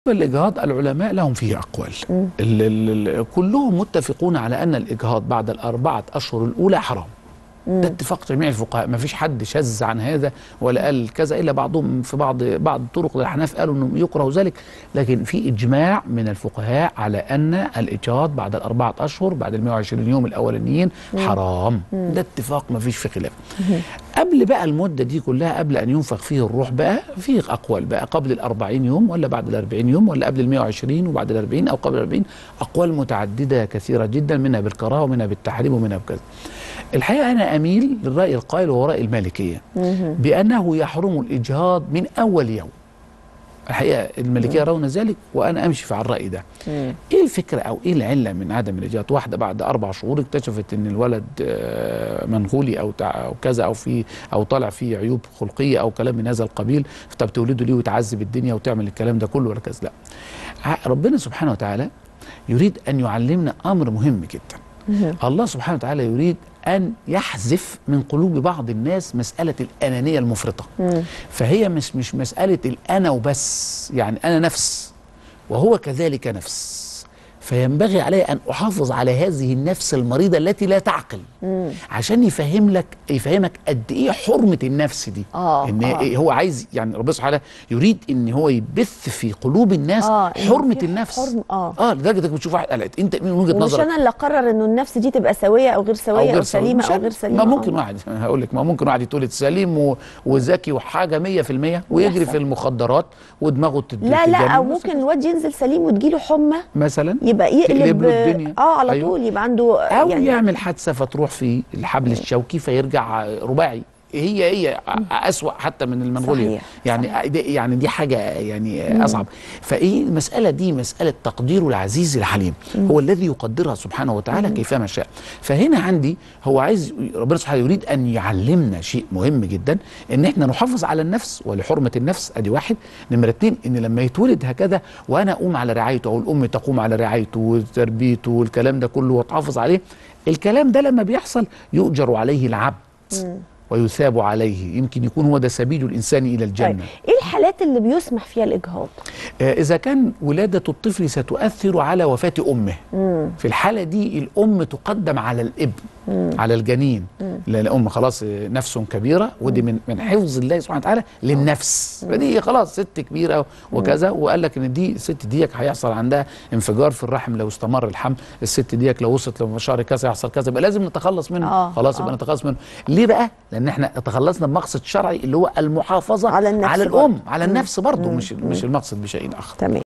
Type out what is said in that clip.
الإجهاض العلماء لهم فيه أقوال ال ال ال كلهم متفقون على أن الإجهاض بعد الأربعة أشهر الأولى حرام ده اتفاق جميع الفقهاء ما فيش حد شذ عن هذا ولا قال كذا الا بعضهم في بعض بعض طرق الاحناف قالوا انه يكره ذلك لكن في اجماع من الفقهاء على ان الاجهاض بعد الاربعه اشهر بعد ال 120 يوم الاولانيين حرام ده اتفاق ما فيش في خلاف قبل بقى المده دي كلها قبل ان ينفخ فيه الروح بقى في اقوال بقى قبل ال 40 يوم ولا بعد ال 40 يوم ولا قبل ال 120 وبعد ال 40 او قبل ال 40 اقوال متعدده كثيره جدا منها بالكراهه ومنها بالتحريم ومنها بكذا الحقيقه انا اميل للراي القائل وهو راي المالكيه بانه يحرم الاجهاض من اول يوم الحقيقه المالكيه يرون ذلك وانا امشي في على الراي ده ايه الفكره او ايه العله من عدم الاجهاض واحده بعد اربع شهور اكتشفت ان الولد آه، منغولي او تع- او كذا او في او طالع فيه عيوب خلقيه او كلام من هذا القبيل طب تولده ليه وتعذب الدنيا وتعمل الكلام ده كله ولا كذا لا ع- ربنا سبحانه وتعالى يريد ان يعلمنا امر مهم جدا الله سبحانه وتعالى يريد أن يحذف من قلوب بعض الناس مسألة الأنانية المفرطة فهي مش مش مسألة الأنا وبس يعني أنا نفس وهو كذلك نفس فينبغي علي أن أحافظ على هذه النفس المريضة التي لا تعقل عشان يفهم لك يفهمك قد إيه حرمة النفس دي آه، إن آه. إيه هو عايز يعني ربنا سبحانه وتعالى يريد إن هو يبث في قلوب الناس آه، إن حرمة في النفس حرم- آه. اه لدرجة إنك بتشوف واحد قلقت أنت من وجهة ومش نظرك انا اللي اقرر انه النفس دي تبقى سويه او غير سويه او, غير سليمه مش او عارف. غير سليمه ما ممكن أو- واحد هقول لك ما ممكن واحد يتولد سليم و... وذكي وحاجه 100% ويجري يحصل. في المخدرات ودماغه تت... لا لا تتجنن او مثلاً. ممكن الواد ينزل سليم وتجيله حمى مثلا يبقى يقلب تقلب له الدنيا. اه على أيوه. طول يبقى عنده او يعني يعمل حادثه فتروح في الحبل الشوكي فيرجع رباعي هي هي اسوا حتى من المنغوليا صحيح، يعني دي يعني دي حاجه يعني اصعب فايه المساله دي مساله تقدير العزيز الحليم هو الذي يقدرها سبحانه وتعالى كيفما شاء فهنا عندي هو عايز ربنا سبحانه يريد ان يعلمنا شيء مهم جدا ان احنا نحافظ على النفس ولحرمه النفس ادي واحد نمره اتنين ان لما يتولد هكذا وانا اقوم على رعايته او الام تقوم على رعايته وتربيته والكلام ده كله وتحافظ عليه الكلام ده لما بيحصل يؤجر عليه العبد ويثاب عليه يمكن يكون هو ده سبيل الانسان الى الجنه طيب ايه الحالات اللي بيسمح فيها الاجهاض آه، إذا كان ولادة الطفل ستؤثر على وفاة أمه في الحالة دي الأم تقدم على الابن على الجنين لأن الأم خلاص آه، نفس كبيرة ودي من من حفظ الله سبحانه وتعالى للنفس فدي خلاص ست كبيرة وكذا وقال لك إن دي الست ديك هيحصل عندها انفجار في الرحم لو استمر الحمل الست ديك لو وصلت لو شهر كذا يحصل كذا يبقى لازم نتخلص منه آه، خلاص يبقى آه. نتخلص منه ليه بقى؟ لأن احنا تخلصنا بمقصد شرعي اللي هو المحافظة على النفس على برضه. الأم على النفس برضه مش مش المقصد بشيء آخر تمام